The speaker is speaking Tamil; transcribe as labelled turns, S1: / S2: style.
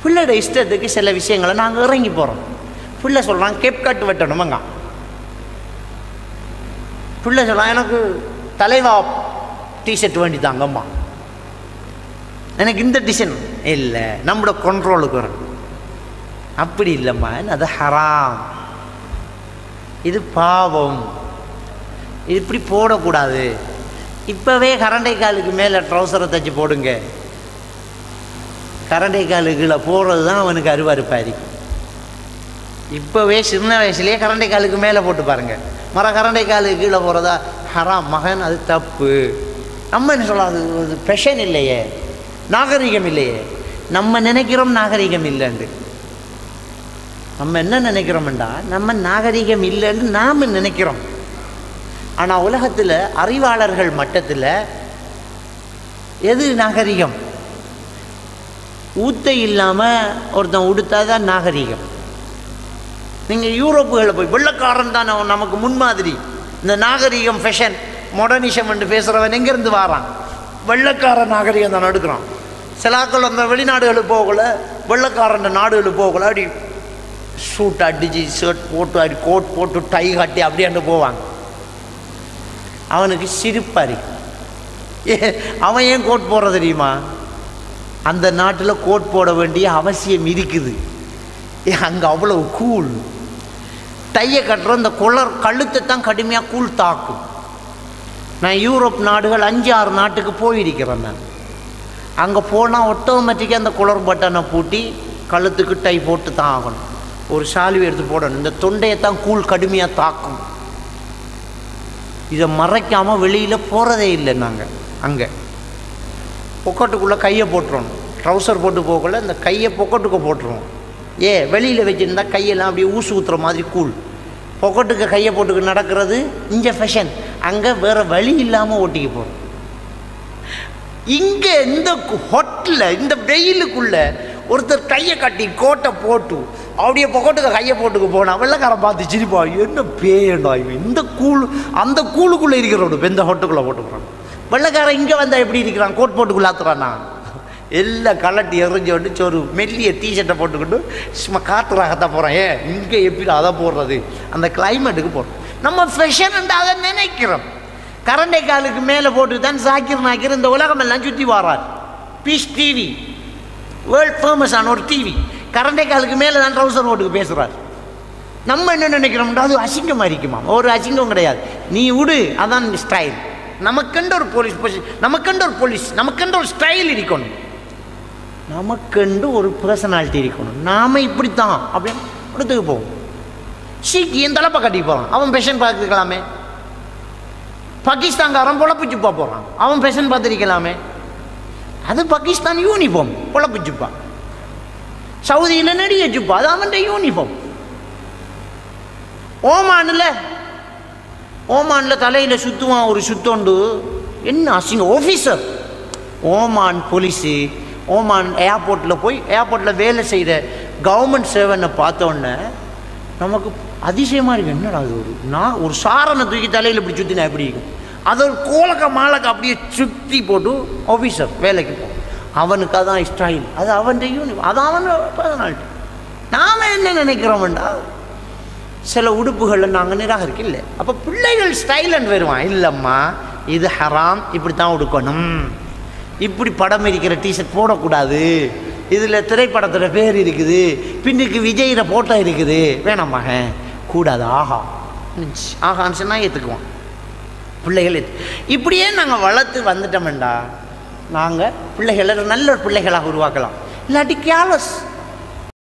S1: பிள்ளையோட இஷ்டத்துக்கு சில விஷயங்களை நாங்கள் இறங்கி போகிறோம் பிள்ளை சொல்கிறான் கேப் கட் வெட்டணுமங்க பிள்ளை சொல்கிறான் எனக்கு தலைவா டிஷர்ட் வேண்டி தாங்கம்மா எனக்கு இந்த டிசைன் இல்லை நம்மளோட கண்ட்ரோலுக்கு வரும் அப்படி இல்லைம்மா அது ஹராம் இது பாவம் இது இப்படி போடக்கூடாது இப்போவே கரண்டை காலுக்கு மேலே ட்ரௌசரை தச்சு போடுங்க கரண்டை காலுக்குள்ள போடுறது தான் அவனுக்கு அருவருப்பாரி இப்போவே சின்ன வயசுலேயே கரண்டை காலுக்கு மேலே போட்டு பாருங்க மர கரண்டை காலுக்கு கீழே போகிறதா ஹராம் மகன் அது தப்பு நம்ம என்ன சொல்லலாம் அது அது பெஷன் இல்லையே நாகரிகம் இல்லையே நம்ம நினைக்கிறோம் நாகரிகம் இல்லைன்னு நம்ம என்ன நினைக்கிறோம்டா நம்ம நாகரிகம் இல்லைன்னு நாம் நினைக்கிறோம் ஆனால் உலகத்தில் அறிவாளர்கள் மட்டத்தில் எது நாகரிகம் ஊத்தை இல்லாமல் ஒருத்தன் உடுத்தாதான் நாகரிகம் நீங்கள் யூரோப்புகளில் போய் வெள்ளக்காரன் தான் அவன் நமக்கு முன்மாதிரி இந்த நாகரிகம் ஃபெஷன் மாடர்னிசம் என்று பேசுகிறவன் எங்கேருந்து வாரான் வெள்ளக்கார நாகரிகம் தான் எடுக்கிறான் சிலாக்கள் அந்த வெளிநாடுகளுக்கு போகல வெள்ளக்காரன் நாடுகளுக்கு போகல அப்படி சூட் அடிச்சு ஷர்ட் போட்டு அப்படி கோட் போட்டு டை கட்டி அப்படியாண்டு போவாங்க அவனுக்கு சிரிப்பாரி ஏ அவன் ஏன் கோட் போடுற தெரியுமா அந்த நாட்டில் கோட் போட வேண்டிய அவசியம் இருக்குது ஏ அங்கே அவ்வளவு கூல் டையை கட்டுற இந்த குளர் கழுத்தை தான் கடுமையாக கூழ் தாக்கும் நான் யூரோப் நாடுகள் அஞ்சு ஆறு நாட்டுக்கு போயிருக்கிறேன் நான் அங்கே போனால் ஆட்டோமேட்டிக்காக அந்த குளர் பட்டனை பூட்டி கழுத்துக்கு டை போட்டு தான் ஆகணும் ஒரு சால்வி எடுத்து போடணும் இந்த தொண்டையை தான் கூழ் கடுமையாக தாக்கும் இதை மறைக்காமல் வெளியில் போகிறதே இல்லை நாங்கள் அங்கே பொக்கெட்டுக்குள்ளே கையை போட்டுருவோம் ட்ரௌசர் போட்டு போகல இந்த கையை பொக்கெட்டுக்கு போட்டுருவோம் ஏ வெளியில் வச்சுருந்தா கையெல்லாம் அப்படியே ஊசு ஊற்றுற மாதிரி கூழ் பொக்கெட்டுக்கு கையை போட்டுக்கு நடக்கிறது இங்கே ஃபேஷன் அங்கே வேறு வழி இல்லாமல் ஓட்டிக்க போகிறோம் இங்கே இந்த ஹொட்டில் இந்த வெயிலுக்குள்ள ஒருத்தர் கையை கட்டி கோட்டை போட்டு அப்படியே பொக்கட்டுக்கு கையை போட்டுக்கு போனா வெள்ளக்காரன் பார்த்து சிரிப்பா என்ன பேயண்டா இவன் இந்த கூழ் அந்த கூழுக்குள்ளே இருக்கிறவனு இந்த ஹொட்டுக்குள்ளே போட்டுக்கிறான் வெள்ளக்காரன் இங்கே வந்தால் எப்படி இருக்கிறான் கோட் போட்டுக்குள்ள ஆத்துறானா எல்லாம் கலட்டி எறிஞ்சு வந்து ஒரு மெல்லிய டிஷர்ட்டை போட்டுக்கிட்டு சும்மா காற்றுறாகத்தான் போகிறேன் ஏன் இங்கே எப்படி அதை போடுறது அந்த கிளைமேட்டுக்கு போடுறோம் நம்ம ஃபெஷன் அதை நினைக்கிறோம் கரண்டை காலுக்கு மேலே போட்டு தான் சாக்கிர் நாக்கிர் இந்த உலகம் எல்லாம் சுற்றி வாரார் பீஸ் டிவி வேர்ல்ட் ஃபேமஸான ஒரு டிவி கரண்டை காலுக்கு மேலே தான் ட்ரௌசர் ஓட்டுக்கு பேசுகிறார் நம்ம என்ன நினைக்கிறோம்டா அது அசிங்கமாக இருக்குமா ஒரு அசிங்கம் கிடையாது நீ விடு அதான் ஸ்டைல் நமக்கென்ற ஒரு போலீஸ் பொசி- நமக்கென்ற ஒரு போலீஸ் நமக்கென்ற ஒரு ஸ்டைல் இருக்கணும் நமக்கென்று ஒரு பர்சனாலிட்டி இருக்கணும் நாம இப்படித்தான் அப்படின்னு இடத்துக்கு போவோம் சீக்கியம் தலைப்பை கட்டி போகிறான் அவன் பெஷன் பார்த்துக்கலாமே பாகிஸ்தான்காரன் பொழப்பிச்சுப்பா போகிறான் அவன் பெஷன் பார்த்துருக்கலாமே அது பாகிஸ்தான் யூனிஃபார்ம் பொழப்பிச்சுப்பா சவுதியில் நடிகை சுப்பா அது அவன் யூனிஃபார்ம் ஓமானில் ஓமானில் தலையில் சுற்றுவான் ஒரு சுத்தோண்டு என்ன அசிங்க ஆஃபீஸர் ஓமான் போலீஸு ஓமான் ஏர்போர்ட்டில் போய் ஏர்போர்ட்டில் வேலை செய்கிற கவர்மெண்ட் சேவனை பார்த்தோன்னே நமக்கு அதிசயமாக இருக்கு என்னடா அது ஒரு நான் ஒரு சாரணை தூக்கி தலையில் இப்படி சுற்றினா எப்படி இருக்கும் அது ஒரு கோலக்க மாலக்க அப்படியே சுற்றி போட்டு ஆஃபீஸர் வேலைக்கு போ அவனுக்கு அதான் ஸ்டைல் அது அவன் யூனி அது அவன் பர்சனாலிட்டி நாம் என்ன நினைக்கிறோம்டா சில உடுப்புகளை நாங்கள் நிராகரிக்க இல்லை அப்போ பிள்ளைகள் ஸ்டைலன் வருவான் இல்லைம்மா இது ஹராம் இப்படி தான் உடுக்கணும் இப்படி படம் இருக்கிற டிஷர்ட் போடக்கூடாது இதில் திரைப்படத்தோட பேர் இருக்குது பின்னுக்கு விஜயிற போட்டோ இருக்குது வேணாம் மகன் கூடாது ஆஹா ம்ச். ஆகான்னு சொன்னால் ஏற்றுக்குவான் பிள்ளைகள் ஏத்து- இப்படியே நாங்கள் வளர்த்து வந்துட்டோம்டா நாங்கள் பிள்ளைகளை நல்ல பிள்ளைகளாக உருவாக்கலாம் இல்லாட்டி கேர்லஸ்